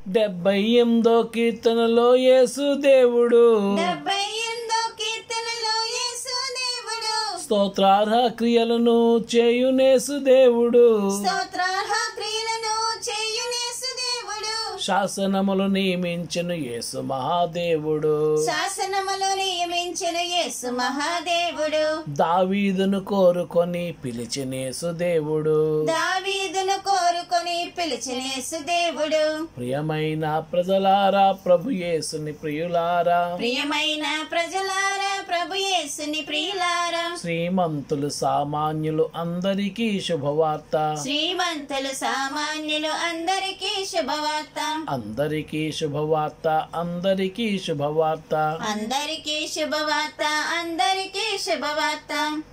డెబ్బై ఎనిమిదో కీర్తనలో యేసు దేవుడు డెబ్బై ఎనిమిదో కీర్తనలో యేసు దేవుడు స్తోత్రార్హ క్రియలను చేయునేసు దేవుడు స్తోత్రార్హ క్రియలను చేయునేసు దేవుడు శాసనములు నియమించను యేసు మహాదేవుడు శాసనములు నియమించిన యేసు మహాదేవుడు దావీదును కోరుకొని పిలిచినేసు దేవుడు దావీదును కోరుకొని పిలిచిన యేసు దేవుడు ప్రియమైన ప్రజలారా ప్రభు యేసుని ప్రియులారా ప్రియమైన ప్రజలారా ప్రభు యేసుని ప్రియులారా శ్రీమంతులు సామాన్యులు అందరికీ శుభవార్త శ్రీమంతులు సామాన్యులు అందరికీ శుభవార్త అందరికీ శుభవార్త అందరికీ శుభవార్త అందరికీ శుభవార్త అందరికీ శుభవార్త